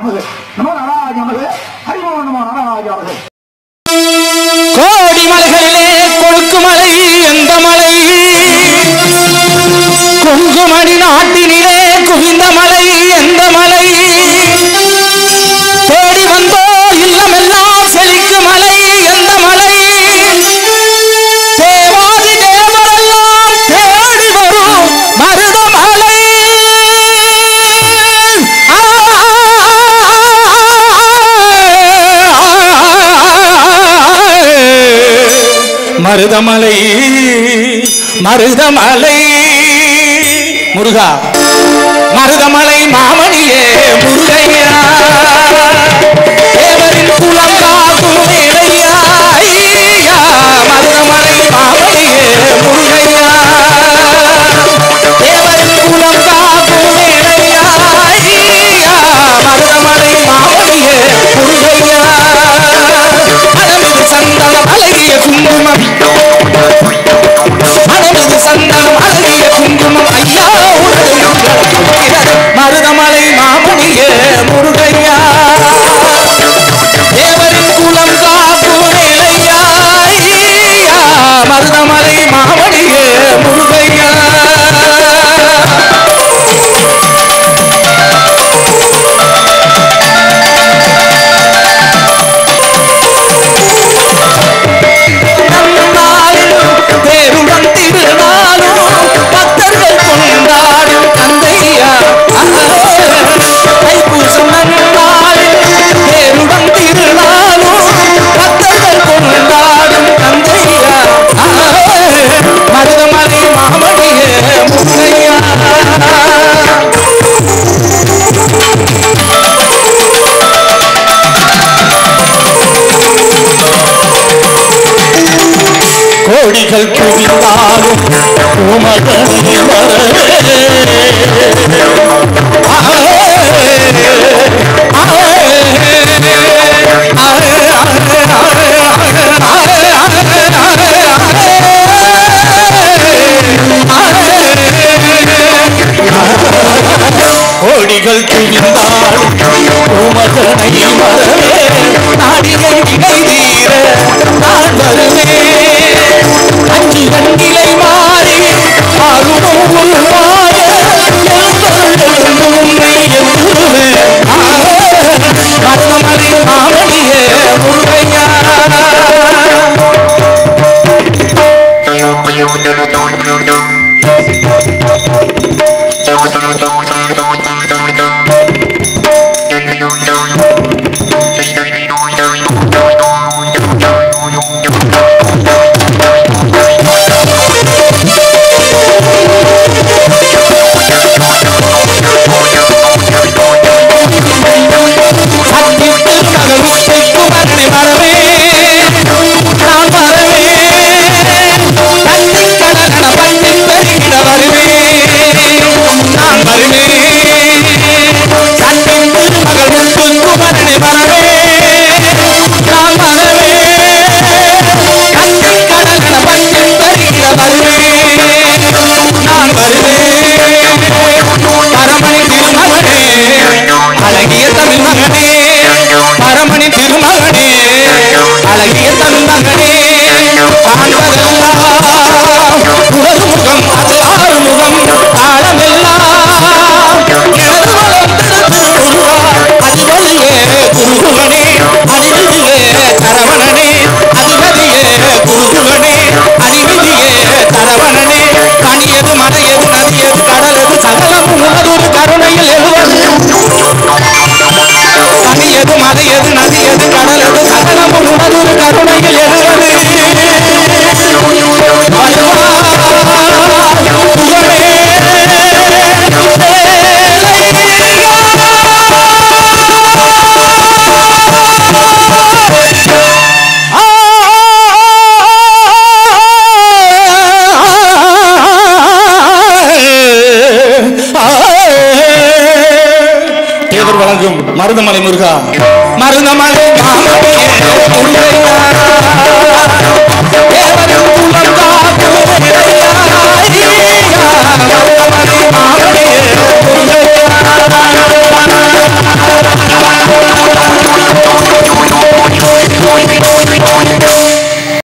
நமது நம நாராஜ நமது ஹரிமோ நம நாராஜ நமது கோடி மலைகளிலே கொழுக்கு மலை எந்த மலை குங்குமணி நாட்டினிலே குவிந்த மலை எந்த மலை தேடி வந்தோ இல்லமெல்லாம் செழிக்கு மலை எந்த மலை தேவாதி தேவரெல்லாம் தேடி வரும் மருத மலை மருதமலை மருதமலை முருகா மருதமலை மாமணியே முருகையா தேவரின் குலம் காக்கும் இளையா ஐயா மருதமலை மாமணியே முருகையா தேவரின் குலம் காக்கும் இளையா ஐயா மருதமலை மாமணியே முருகையா அடமிது சந்தனம் அழகிய குங்குமம் அடமிது சந்தனம் அழகிய குங்குமம் ஐயா உனது எங்கள் இருக்கிறது. மருதமலை மாமணியே முருகையா தேவரின் குலம் காக்கும் நிலையா ஐயா மருதமலை மாமணியே முருகையா நன்னாளில் தேருடன் திருநாளும் பக்தர்கள் கொண்டாடும் தந்தையா தைப்பூசம் நன்னாளில் தேருடன் திருநாளும் பக்தர்கள் கொண்டாடும் தந்தையா மருதமலை மாமணியே முத்தையா கோடிகள் குவிந்தாலும் உமதனி வரவே கோடிகள் குவிந்தால் உமதனை வரவே நாடிகை வினை தீர நான் வருவேன் அஞ்சு கண்ணிலை மாறி அருளும் உருவாக உன்னை எண்ணுவேன் மரணமலை மாமணியே முருகையா சத்தியத்து மகளுக்கு குமரனை வரவே நான் வரவே தன்னிக் கடலன பன்னிக் பெருகிட வருவே நான் வருவே சத்தியத்து மகளுக்கு குமரனை வரவே நான் வரவே தன்னிக் கடலன பன்னிக் பெருகிட வருவே நான் வருவே பரமணி திருமகனே அழகிய தமிழ் மகனே பரமணி திருமகனே அழகிய தமிழ் மகனே ஆண்பதெல்லாம் உனது முகம் அது ஆறு முகம் ஆழமெல்லாம் எனது வளர்ந்தது உருவா அதிபதியே குருகுகனே அதிபதியே தரவணனே அதிபதியே குருகுகனே அதிபதியே தரவணனே கனியது மலையது நதியது கடலது சகலமும் உனதொரு கருணையில் எழுவது கனியது மலையது நதியது கடலது சகலமும் உனதொரு கருணையில் எழுவது தேவர் வழங்கும் மருதமலை முருகா மருதமலை மாமணியே முருகையா தேவரின் குலம் காக்கும் இறையா.